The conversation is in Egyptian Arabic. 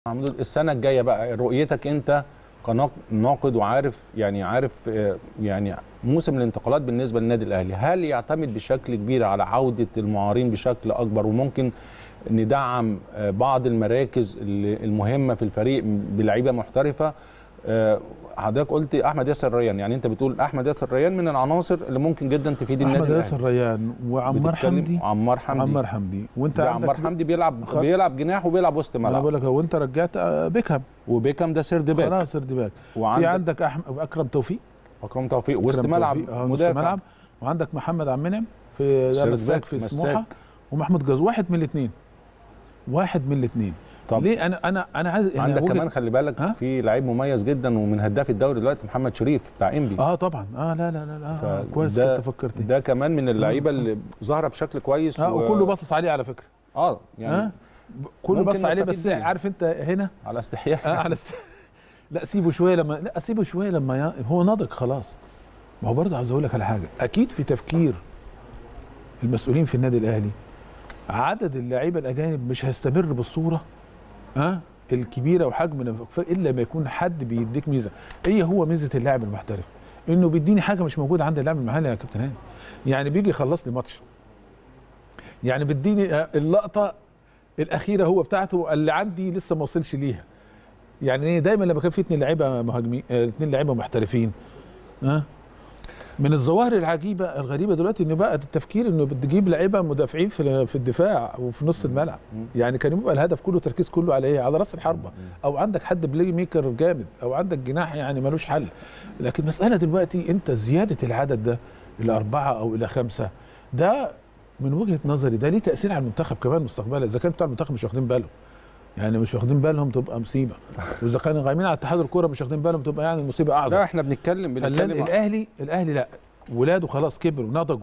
محمود السنه الجايه بقى رؤيتك انت كناقد وعارف يعني عارف آه، يعني موسم الانتقالات بالنسبه للنادي الاهلي هل يعتمد بشكل كبير على عوده المعارين بشكل اكبر وممكن ندعم آه، بعض المراكز اللي- المهمه في الفريق بلعيبه محترفه آه، حضرتك قلت احمد ياسر ريان يعني انت بتقول احمد ياسر ريان من العناصر اللي ممكن جدا تفيد النادي احمد ياسر الاهلي ريان وعمار بتتكلم- حمدي عمار حمدي عمار حمدي وانت ده عندك عمار حمدي بيلعب خ- بيلعب جناح وبيلعب وسط انا ملعب بقول لك وانت رجعت آه، بيكهام وبيكام ده سيرد باك خلاص سيرد باك في وعندك عندك أحم... اكرم توفيق اكرم توفيق وسط أكرم ملعب توفيق، آه، وسط مدافع ملعب وعندك محمد عبد المنعم في ده سيرد مساك باك، في مساك. سموحه ومحمود جاز واحد من الاثنين واحد من الاثنين طب ليه انا انا انا عايز أنا عندك وجهة- كمان خلي بالك ها؟ في لعيب مميز جدا ومن هداف الدوري دلوقتي محمد شريف بتاع انبي اه طبعا اه لا لا لا, لا آه كويس فده- كنت فكرتني ده كمان من اللعيبه اللي ظاهره بشكل كويس اه وكله باصص عليه على فكره اه يعني اه كله ممكن باصص عليه بس نستفيد بيه. عارف انت هنا على استحياء اه على است... لا سيبه شويه لما لا سيبه شويه لما ي... هو نضج خلاص ما هو برضه عاوز اقول لك على حاجه اكيد في تفكير المسؤولين في النادي الاهلي عدد اللعيبه الاجانب مش هيستمر بالصوره ها الكبيره وحجم الانفاق الا ما يكون حد بيديك ميزه ايه هو ميزه اللاعب المحترف انه بيديني حاجه مش موجوده عند اللاعب المحلي يا كابتن هاني يعني بيجي يخلص لي ماتش يعني بيديني آه، اللقطه الاخيره هو بتاعته اللي عندي لسه ما وصلش ليها يعني ايه دايما لما كان في اتنين لعيبه مهاجمين آه، اتنين لعيبه محترفين ها من الظواهر العجيبه الغريبه دلوقتي ان بقى التفكير انه بتجيب لعيبه مدافعين في في الدفاع وفي نص الملعب يعني كان يبقى الهدف كله تركيز كله على ايه على راس الحربه او عندك حد بلاي ميكر جامد او عندك جناح يعني ملوش حل لكن مساله دلوقتي انت زياده العدد ده الى اربعه او الى خمسه ده من وجهه نظري ده ليه تاثير على المنتخب كمان مستقبلا اذا كان بتوع المنتخب مش واخدين بالهم يعني مش واخدين بالهم تبقى مصيبه واذا كانوا قايمين على اتحاد الكوره مش واخدين بالهم تبقى يعني المصيبه اعظم لا احنا بنتكلم فالان بنتكلم الاهلي الاهلي لا ولاده خلاص كبروا نضجوا